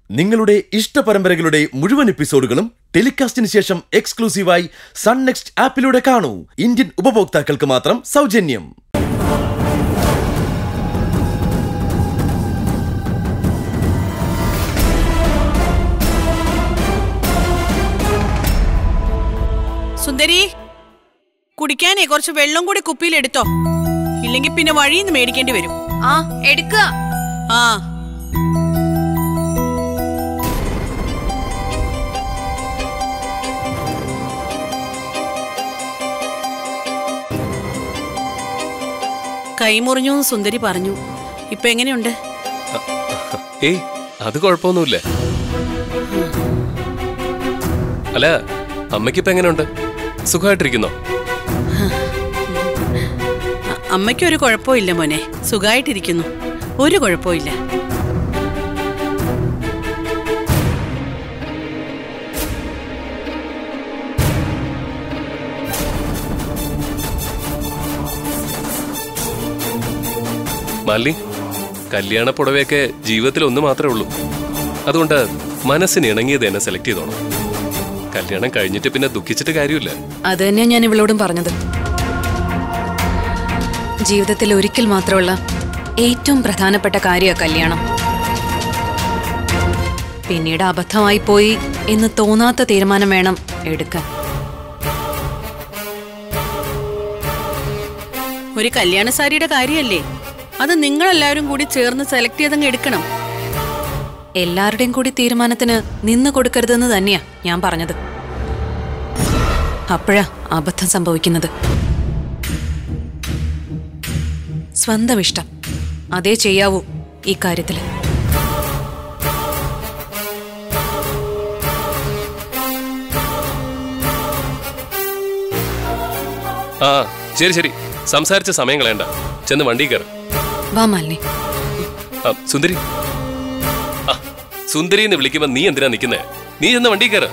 നിങ്ങളുടെ ഇഷ്ട പരമ്പരകളുടെ മുഴുവൻ എപ്പിസോഡുകളും ടെലികാസ്റ്റിന് ശേഷം എക്സ്ക്ലൂസീവായി സൺ നെക്സ്റ്റ് ആപ്പിലൂടെ കാണൂ ഇന്ത്യൻ ഉപഭോക്താക്കൾക്ക് മാത്രം സൗജന്യം സുന്ദരി കുടിക്കാനേ കുറച്ച് വെള്ളം കൂടി കുപ്പിയിൽ എടുത്തോ ഇല്ലെങ്കിൽ പിന്നെ വഴിയിൽ നിന്ന് മേടിക്കേണ്ടി വരും ആ എടുക്കുക ആ കൈമുറിഞ്ഞു എന്ന് സുന്ദരി പറഞ്ഞു ഇപ്പൊ എങ്ങനെയുണ്ട് ഏയ് അത് കുഴപ്പമൊന്നുമില്ല അല്ല അമ്മയ്ക്കിപ്പോ എങ്ങനെയുണ്ട് സുഖമായിട്ടിരിക്കുന്നോ അ- അമ്മയ്ക്കൊരു കുഴപ്പമില്ല മോനെ സുഖമായിട്ടിരിക്കുന്നു ഒരു കുഴപ്പമില്ല മാലിനി കല്യാണ പുടവയൊക്കെ ജീവിതത്തിൽ ഒന്ന് മാത്രമേ ഉള്ളൂ അതുകൊണ്ട് മനസ്സിന് ഇണങ്ങിയത് എന്നെ സെലക്ട് ചെയ്തോണം കല്യാണം കഴിഞ്ഞിട്ട് പിന്നെ ദുഃഖിച്ചിട്ട് കാര്യമില്ല അത് തന്നെയാ ഞാൻ ഇവളോടും പറഞ്ഞത് ജീവിതത്തിൽ ഒരിക്കൽ മാത്രമുള്ള ഏറ്റവും പ്രധാനപ്പെട്ട കാര്യ കല്യാണം പിന്നീട് അബദ്ധമായി പോയി എന്ന് തോന്നാത്ത തീരുമാനം വേണം എടുക്കാൻ ഒരു കല്യാണ സാരിയുടെ കാര്യമല്ലേ അത് നിങ്ങളെല്ലാവരും കൂടി ചേർന്ന് സെലക്ട് ചെയ്തങ്ങ് എടുക്കണം എല്ലാവരുടെയും കൂടി തീരുമാനത്തിന് നിന്ന് കൊടുക്കരുതെന്ന് തന്നെയാ ഞാൻ പറഞ്ഞത് അപ്പോഴാ അബദ്ധം സംഭവിക്കുന്നത് സ്വന്തം ഇഷ്ടം അതേ ചെയ്യാവൂ ഈ കാര്യത്തില് ആ ശരി ശരി സംസാരിച്ച സമയം കളയണ്ട ചെന്ന് വണ്ടി കയറ വാ മാലിനി സുന്ദരി ആ സുന്ദരി എന്ന് വിളിക്കുമ്പോ നീ എന്തിനാ നിക്കുന്നേ നീ ചെന്ന് വണ്ടി കയറ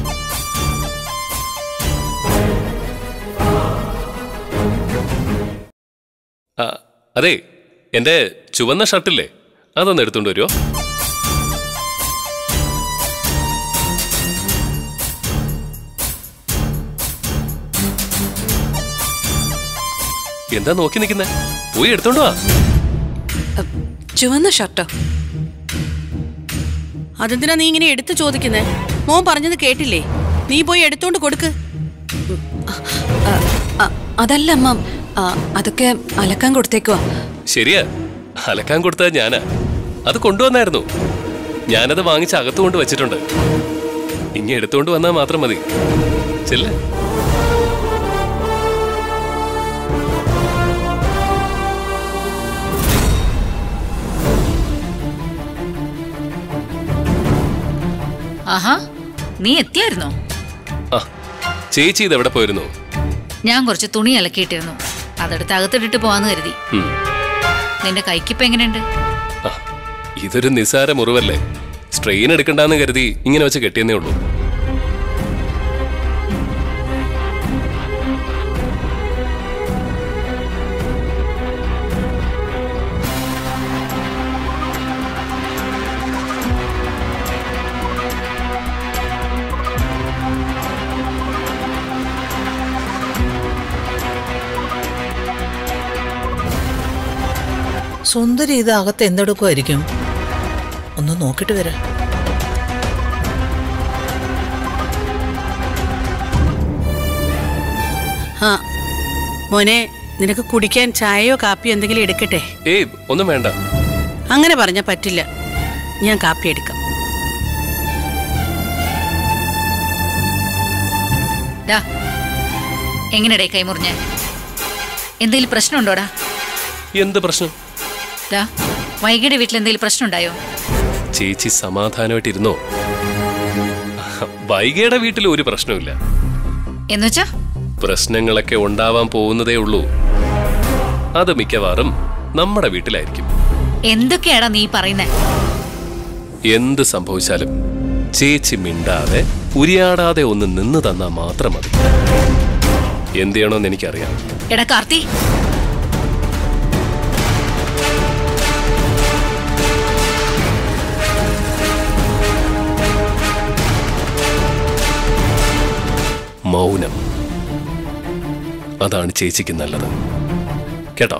അതെ എന്റെ ചുവന്ന ഷർട്ടില്ലേ അതൊന്ന് എടുത്തോണ്ട് വരുമോ എന്താ നോക്കി നിൽക്കുന്നേ പോയി എടുത്തോണ്ട് വാ അ, ചുവന്ന ഷർട്ടോ അതെന്തിനാ നീ ഇങ്ങനെ എടുത്തു ചോദിക്കുന്നേ മോൻ പറഞ്ഞത് കേട്ടില്ലേ നീ പോയി എടുത്തോണ്ട് കൊടുക്ക് അ, അ, അതല്ല അമ്മ അ, അതൊക്കെ അലക്കാൻ കൊടുത്തേക്കുവാ ശരിയാ അലക്കാൻ കൊടുത്തത് ഞാനാ അത് കൊണ്ടുവന്നായിരുന്നു ഞാനത് വാങ്ങിച്ച് അകത്ത് കൊണ്ട് വെച്ചിട്ടുണ്ട് ഇനി എടുത്തോണ്ട് വന്നാൽ മാത്രം മതി ചെല്ലേ ആഹാ നീ എത്തിയായിരുന്നോ ആ ചേച്ചി ഇത് എവിടെ പോയിരുന്നു ഞാൻ കുറച്ച് തുണി അലക്കിയിട്ടിരുന്നു അതെടുത്ത് അകത്തിട്ടിട്ട് പോവാന്ന് കരുതി ഉം. നിന്റെ കൈക്കിപ്പോ എങ്ങനെയുണ്ട് ആ, ഇതൊരു നിസാര മുറിവല്ലേ സ്ട്രെയിൻ എടുക്കണ്ടെന്ന് കരുതി ഇങ്ങനെ വെച്ച് കെട്ടിയെന്നേ ഉള്ളൂ സുന്ദരി ഇത് അകത്ത് എന്തെടുക്കുമായിരിക്കും ഒന്ന് നോക്കിട്ട് വരാം ആ മോനെ നിനക്ക് കുടിക്കാൻ ചായയോ കാപ്പിയോ എന്തെങ്കിലും എടുക്കട്ടെ ഏയ് ഒന്നും വേണ്ട അങ്ങനെ പറഞ്ഞാ പറ്റില്ല ഞാൻ കാപ്പി എടുക്കാം ഡാ എങ്ങനെടേ കൈമുറിഞ്ഞ എന്തെങ്കിലും പ്രശ്നമുണ്ടോടാ എന്ത് പ്രശ്നം ഡാ വൈകിയുടെ വീട്ടിൽ എന്തെങ്കിലും പ്രശ്നമുണ്ടായോ ചേച്ചി സമാധാനമായിട്ടിരുന്നോ വൈകിയുടെ വീട്ടിൽ ഒരു പ്രശ്നമില്ല എന്നുവെച്ചാ പ്രശ്നങ്ങളൊക്കെ ഉണ്ടാവാൻ പോകുന്നതേ ഉള്ളൂ അത് മിക്കവാറും നമ്മുടെ വീട്ടിലായിരിക്കും എന്തൊക്കെയാടാ നീ പറയുന്നേ എന്ത് സംഭവിച്ചാലും ചേച്ചി മിണ്ടാതെ ഉരിയാടാതെ ഒന്ന് നിന്ന് തന്നാ മാത്രം മതി എന്ത് ചെയ്യണമെന്ന് എനിക്കറിയാം എടാ കാർത്തി മൗനം അതാണ് ചേച്ചിക്ക് നല്ലത് കേട്ടോ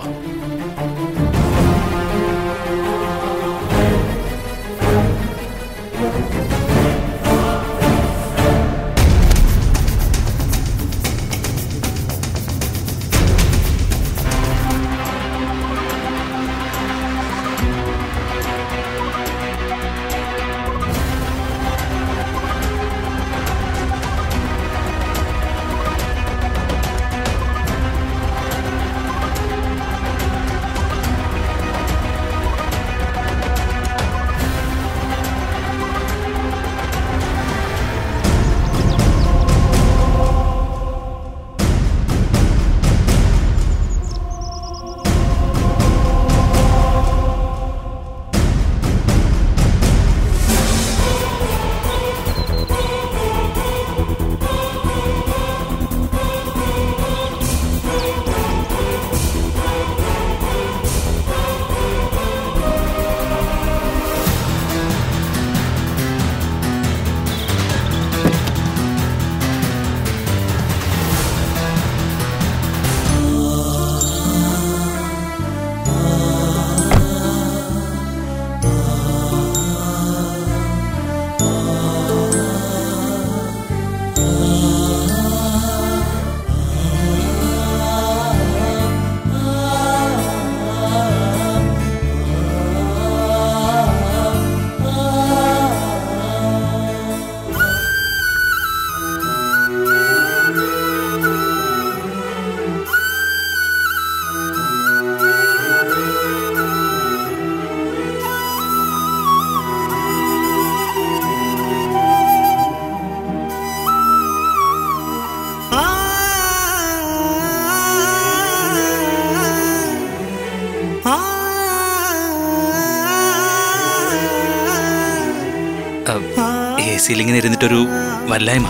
എ സിയിൽ ഇങ്ങനെ ഇരുന്നിട്ടൊരു വല്ലായ്മ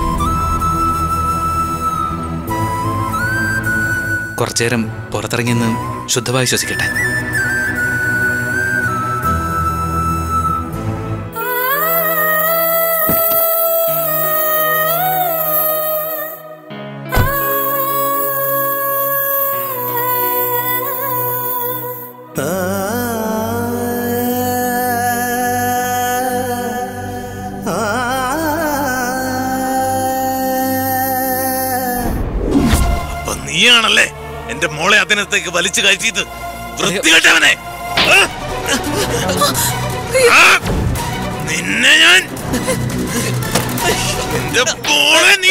കുറച്ചേരം പുറത്തിറങ്ങിന്ന് ശുദ്ധമായി ശ്വസിക്കട്ടെ അപ്പൊ നീയാണല്ലേ എന്റെ മോളെ അതിനകത്തേക്ക് വലിച്ചു കയറ്റിയത് വൃത്തികെട്ടവനെ ആ? ആ! നിന്നെ ഞാൻ എന്റെ മോളെ നീ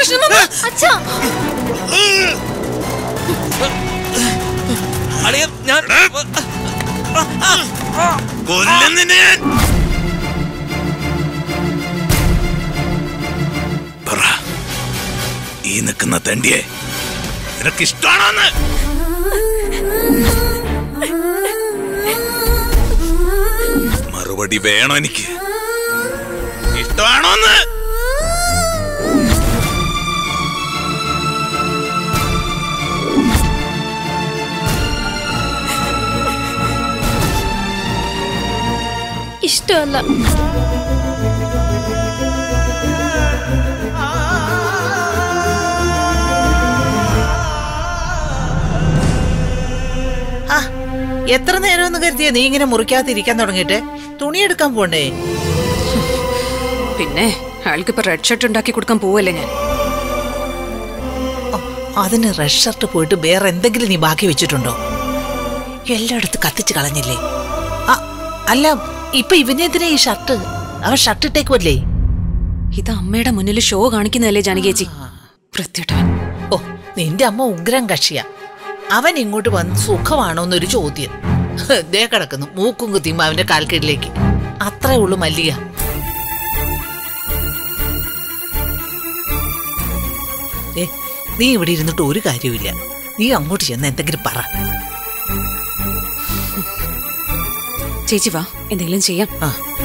എടാ! കൊല്ലും നിന്നെ ഞാൻ പറ ഈ നിൽക്കുന്ന തണ്ടിയെ നിനക്ക് ഇഷ്ടമാണോന്ന് മറുപടി വേണോ എനിക്ക് ഇഷ്ടമാണോന്ന് ഇഷ്ടമല്ല ആ എത്ര നേരമെന്ന് കരുതിയ നീ ഇങ്ങനെ മുറിക്കാതിരിക്കാൻ തുടങ്ങിയിട്ട് തുണിയെടുക്കാൻ പോണ്ടേ പിന്നെ അയാൾക്കിപ്പോ റെഡ് ഷർട്ട് ഉണ്ടാക്കി കൊടുക്കാൻ പോവല്ലേ ഞാൻ ഓ, അതിന് റെഡ് ഷർട്ട് പോയിട്ട് വേറെ എന്തെങ്കിലും നീ ബാക്കി വെച്ചിട്ടുണ്ടോ എല്ലായിടത്തും കത്തിച്ച് കളഞ്ഞില്ലേ ആ, അല്ല ഇപ്പൊ ഇവനെതിരെ ഈ ഷർട്ട് അവൻ ഷർട്ട് ഇട്ടേക്കുമല്ലേ ഇത് അമ്മയുടെ മുന്നിൽ ഷോ കാണിക്കുന്നതല്ലേ ജാനകിയേച്ചി വൃത്തിയിട്ടവൻ ഓ നിന്റെ അമ്മ ഉഗ്രം കക്ഷിയാ അവൻ ഇങ്ങോട്ട് വന്ന് സുഖമാണോ എന്നൊരു ചോദ്യം ദേ കിടക്കുന്നു മൂക്കും കുത്തിയുമ്പോ അവന്റെ കാൽക്കീഴിലേക്ക് അത്രേ ഉള്ളൂ മല്ലിക ഏ നീ ഇവിടെ ഇരുന്നിട്ട് ഒരു കാര്യവുമില്ല നീ അങ്ങോട്ട് ചെന്ന് എന്തെങ്കിലും പറ ചേച്ചി വാ എന്തെങ്കിലും ചെയ്യാം ആ